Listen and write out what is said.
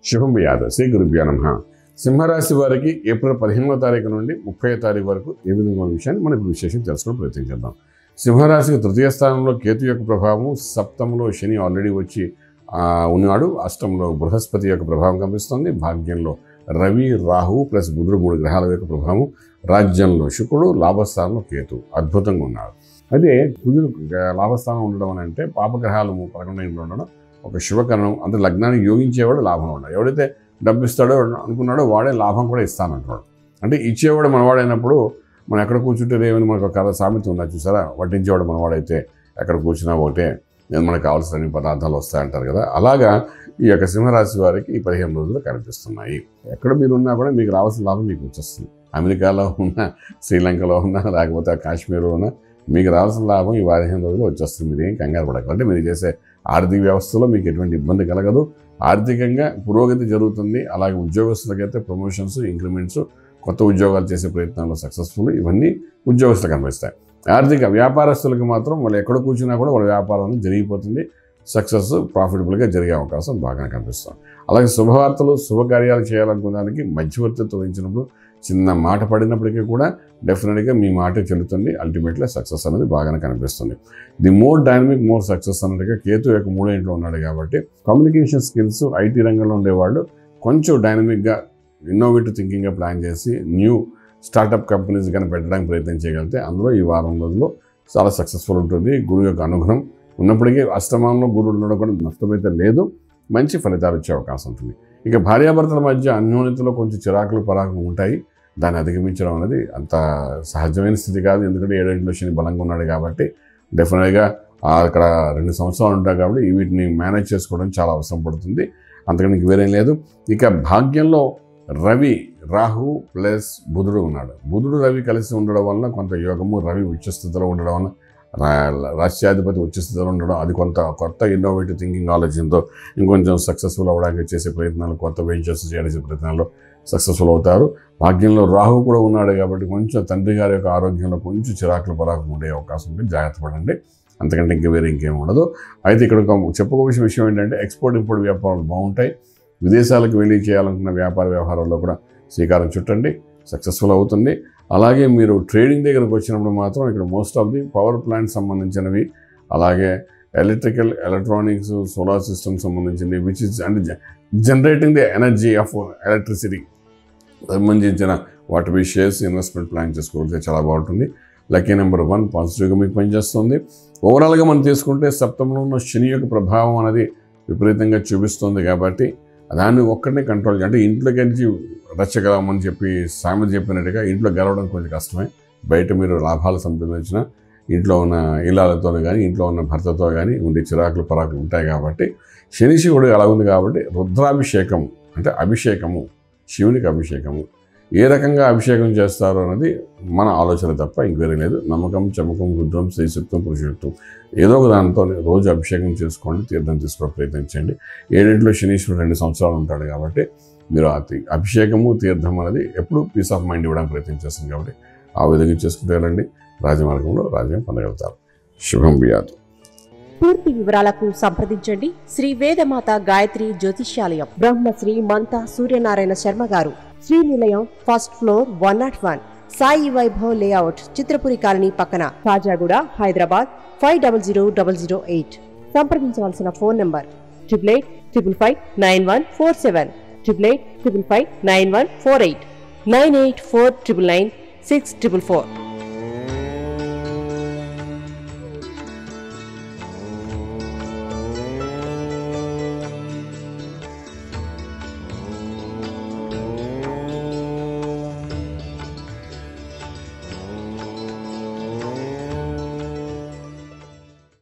శుభం యాదవ్ శ్రీ గురుభ్యో నమ సింహరాశి వారికి ఏప్రిల్ పదిహేనవ తారీఖు నుండి ముప్పై తారీఖు వరకు ఏ విధంగా ఉన్న విషయాన్ని మనం ఇప్పుడు విశేషం తెలుసుకుని ప్రయత్నం చేద్దాం సింహరాశికి తృతీయ స్థానంలో కేతు యొక్క ప్రభావం సప్తంలో శని ఆల్రెడీ వచ్చి ఆ, ఉన్నాడు అష్టంలో బృహస్పతి యొక్క ప్రభావం కనిపిస్తుంది భాగ్యంలో రవి రాహు ప్లస్ బుధుడు మూడు గ్రహాల యొక్క ప్రభావం రాజ్యంలో శుక్రుడు లాభస్థానంలో కేతు అద్భుతంగా ఉన్నాడు అయితే కుజుడు గ- లాభస్థానం ఉండడం అని అంటే పాపగ్రహాలు పదకొండు ఇంట్లో ఉండడం ఒక శుభకరణం అంటే లగ్నానికి యోగించేవాడు లాభం ఉన్నాడు ఎవడైతే డబ్బు ఇస్తాడో అనుకున్నాడో వాడే లాభం కూడా ఇస్తానంటున్నాడు అంటే ఇచ్చేవాడు మనవాడైనప్పుడు మనం ఎక్కడ కూర్చుంటే ఏమైనా మనకు ఒక కథ సామెత ఉందా చూసారా వడ్డించేవాడు మనవాడైతే ఎక్కడ కూర్చున్నా ఒకటే నేను మనకు కావాల్సిన అన్ని పదార్థాలు వస్తాయంటారు కదా అలాగా ఈ యొక్క సింహరాశి వారికి ఈ పదిహేను రోజులు కనిపిస్తున్నాయి ఎక్కడ మీరు ఉన్నా కూడా మీకు రావాల్సిన లాభం మీకు వచ్చేస్తుంది అమెరికాలో ఉన్నా శ్రీలంకలో ఉన్నా లేకపోతే కాశ్మీర్లో ఉన్నా మీకు రావాల్సిన లాభం ఈ పదిహేను రోజులు వచ్చేస్తుంది మీరు ఏం కంగారు పడకండి అంటే మీరు చేసే ఆర్థిక వ్యవస్థలో మీకు ఎటువంటి ఇబ్బంది కలగదు ఆర్థికంగా పురోగతి జరుగుతుంది అలాగే ఉద్యోగస్తులకైతే ప్రమోషన్స్ ఇంక్రిమెంట్స్ కొత్త ఉద్యోగాలు చేసే ప్రయత్నాల్లో సక్సెస్ఫుల్ ఇవన్నీ ఉద్యోగస్తులు కనిపిస్తాయి ఆర్థిక వ్యాపారస్తులకు మాత్రం వాళ్ళు ఎక్కడ కూర్చున్నా కూడా వాళ్ళ వ్యాపారం జరిగిపోతుంది సక్సెస్ ప్రాఫిటబుల్గా జరిగే అవకాశం బాగా కనిపిస్తుంది అలాగే శుభవార్తలు శుభకార్యాలు చేయాలనుకున్న దానికి మధ్యవర్తిత్వం వహించినప్పుడు చిన్న మాట పడినప్పటికీ కూడా డెఫినెట్గా మీ మాట చెల్లుతుంది అల్టిమేట్లీ సక్సెస్ అనేది బాగానే కనిపిస్తుంది the more dynamic more success అన్నట్టుగా కేతు యొక్క మూడో ఇంట్లో ఉన్నాడు కాబట్టి కమ్యూనికేషన్ స్కిల్స్ ఐటీ రంగంలో ఉండేవాళ్ళు కొంచెం డైనమిక్గా ఇన్నోవేటివ్ థింకింగ్గా ప్లాన్ చేసి న్యూ స్టార్టప్ కంపెనీస్ కానీ పెట్టడానికి ప్రయత్నం చేయగలిగితే అందులో ఈ వారం రోజుల్లో చాలా సక్సెస్ఫుల్ ఉంటుంది గురువు యొక్క అనుగ్రహం ఉన్నప్పటికీ అష్టమంలో గురువు ఉండడం కూడా నష్టమైతే లేదు మంచి ఫలితాలు వచ్చే అవకాశం ఉంటుంది ఇక భార్యాభర్తల మధ్య అన్యోన్యతలో కొంచెం చిరాకులు పరాకులు ఉంటాయి దాన్ని అధిగమించడం అనేది అంత సహజమైన స్థితి కాదు ఎందుకంటే ఏడేంట్లో శని బలంగా ఉన్నాడు కాబట్టి డెఫినెట్గా అక్కడ రెండు సంవత్సరాలు ఉంటాయి కాబట్టి వీటిని మేనేజ్ చేసుకోవడం చాలా అవసరం పడుతుంది అంతకని ఇంక వేరేం లేదు ఇక భాగ్యంలో రవి రాహు ప్లస్ బుధుడు ఉన్నాడు బుధుడు రవి కలిసి ఉండడం వలన కొంత యోగము రవి ఉచ్చస్థితిలో ఉండడం వలన రా- రాష్ట్రాధిపతి ఉచ్చస్థితిలో ఉండడం అది కొంత కొత్త ఇన్నోవేటివ్ థింకింగ్ ఆలోచనతో ఇంకొంచెం సక్సెస్ఫుల్ అవ్వడానికి చేసే ప్రయత్నాలు కొత్త వెంచర్స్ చేసే ప్రయత్నాల్లో సక్సెస్ఫుల్ అవుతారు భాగ్యంలో రాహు కూడా ఉన్నాడు కాబట్టి కొంచెం తండ్రి గారి యొక్క ఆరోగ్యంలో కొంచెం చిరాకులు పరాకులు ఉండే అవకాశం ఉంది జాగ్రత్త పడండి అంతకంటే ఇంకా వేరే ఇంకేం ఉండదు అయితే ఇక్కడ ఒక చెప్పుకోవాల్సిన విషయం ఏంటంటే ఎక్స్పోర్ట్ ఇంపోర్ట్ వ్యాపారాలు బాగుంటాయి విదేశాలకు వెళ్ళి చేయాలనుకున్న వ్యాపార వ్యవహారాల్లో కూడా శ్రీకారం చుట్టండి సక్సెస్ఫుల్ అవుతుంది అలాగే మీరు ట్రేడింగ్ దగ్గరకు వచ్చినప్పుడు మాత్రం ఇక్కడ most of the power plant సంబంధించినవి అలాగే ఎలక్ట్రికల్ ఎలక్ట్రానిక్స్ సోలార్ సిస్టమ్ సంబంధించినవి which is and generating the energy of electricity సంబంధించిన వాటి షేర్స్ ఇన్వెస్ట్మెంట్ ప్లాన్ చేసుకోగలిగితే చాలా బాగుంటుంది లక్కీ నెంబర్ వన్ పాజిటివ్గా మీకు పనిచేస్తుంది ఓవరాల్గా మనం తీసుకుంటే సప్తంలో ఉన్న శని యొక్క ప్రభావం అనేది విపరీతంగా చూపిస్తుంది కాబట్టి దాన్ని ఒక్కడినే కంట్రోల్ అంటే ఇంట్లోకి వెళ్ళి రచ్చగలమని చెప్పి సామెత చెప్పినట్టుగా ఇంట్లో గెలవడం కొంచెం కష్టమే బయట మీరు లాభాలు సంపాదించిన ఇంట్లో ఉన్న ఇళ్ళతో కానీ ఇంట్లో ఉన్న భర్తతో కానీ ఉండే చిరాకులు పరాకులు ఉంటాయి కాబట్టి శని శివుడు అలా ఉంది కాబట్టి రుద్రాభిషేకం అంటే అభిషేకము శివునికి అభిషేకము ఏ రకంగా అభిషేకం చేస్తారు అన్నది మన ఆలోచన తప్ప ఇంకేమీ లేదు నమ్మకం చమకం రుద్రం శ్రీశక్తం పురుషయుక్తం ఏదో ఒక దాంతో రోజు అభిషేకం చేసుకోండి తీర్థం తీసుకోవడం ప్రయత్నించండి ఏడింట్లో శనీశ్వరుడు రెండు సంవత్సరాలు ఉంటాడు కాబట్టి మీరు ఆ తీ- అభిషేకము తీర్థం అనేది ఎప్పుడు పీస్ ఆఫ్ మైండ్ ఇవ్వడానికి ప్రయత్నం చేస్తుంది కాబట్టి ఆ విధంగా చేసుకుంటూ వెళ్ళండి రాజమార్గంలో రాజ్యం పొందగలుగుతారు శుభం బియాదు పూర్తి వివరాలకు సంప్రదించండి శ్రీ వేదమాత గాయత్రి జ్యోతిష్యాలయం బ్రహ్మశ్రీ మంతా సూర్యనారాయణ శర్మ గారు Srinilayam first floor one not one Sai Vaibhav layout Chitrapuri colony పక్కన Kajaguda Hyderabad five double zero double zero eight సంప్రదించవలసిన phone number triple eight triple five nine one four seven triple eight triple five nine one four eight nine eight four triple nine six triple four